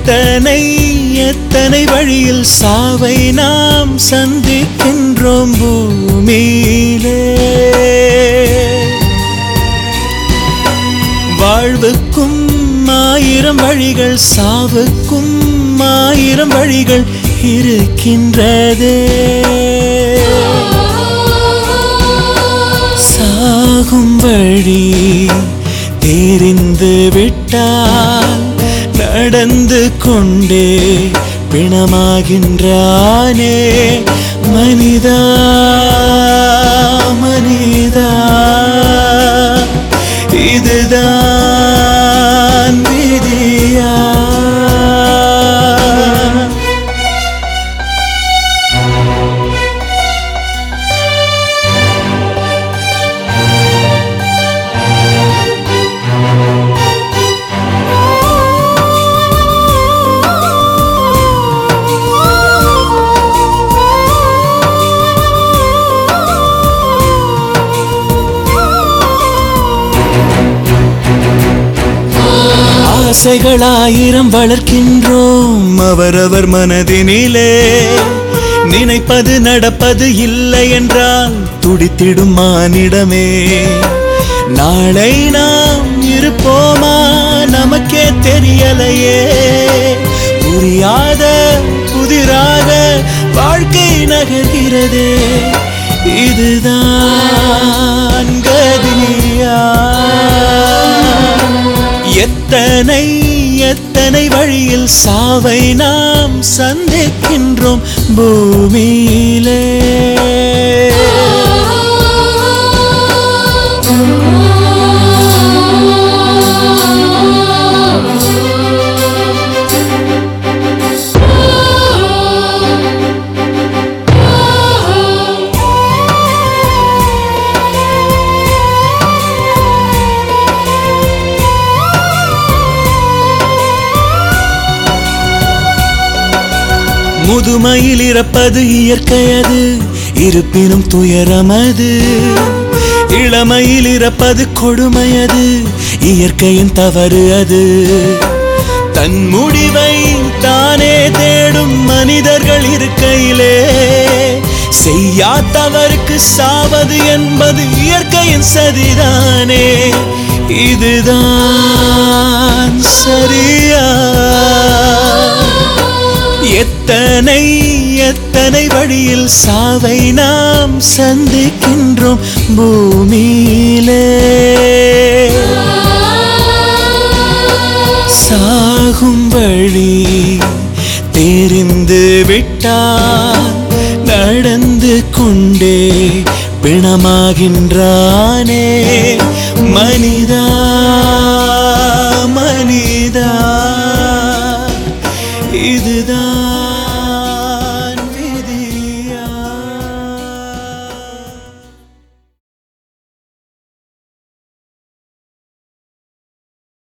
எத்தனை எத்தனை வழியில் சாவை நாம் சந்திக்கின்றோம் பூமியிலே வாழ்வுக்கும் ஆயிரம் வழிகள் சாவுக்கும் ஆயிரம் வழிகள் இருக்கின்றதே சாகும் வழி தெரிந்து விட்டால் நடந்து கொண்டே பிணமாகின்றானே மனிதா மனிதா இதுதான் விதியா ஆசைகளாயிரம் வளர்க்கின்றோம் அவரவர் மனதினிலே நினைப்பது நடப்பது இல்லை என்றால் துடித்திடும் மானிடமே நாளை நாம் இருப்போமா நமக்கே தெரியலையே புரியாத புதிராக வாழ்க்கை நகர்கிறதே இதுதான் கதியா எத்தனை எத்தனை வழியில் சாவை நாம் சந்திக்கின்றோம் பூமியிலே முதுமையில் இறப்பது இயற்கை அது இருப்பினும் துயரமது இளமையில் இறப்பது கொடுமையது இயற்கையின் தவறு அது தன் முடிவை தானே தேடும் மனிதர்கள் இருக்கையிலே செய்யா தவறுக்கு சாவது என்பது இயற்கையின் சதிதானே இதுதான் சரியா எத்தனை எத்தனை வழியில் சாவை நாம் சந்திக்கின்றோம் பூமியிலே சாகும் வழி தெரிந்து விட்டால் நடந்து கொண்டே பிணமாகின்றானே மனிதா மனிதா இதுதான்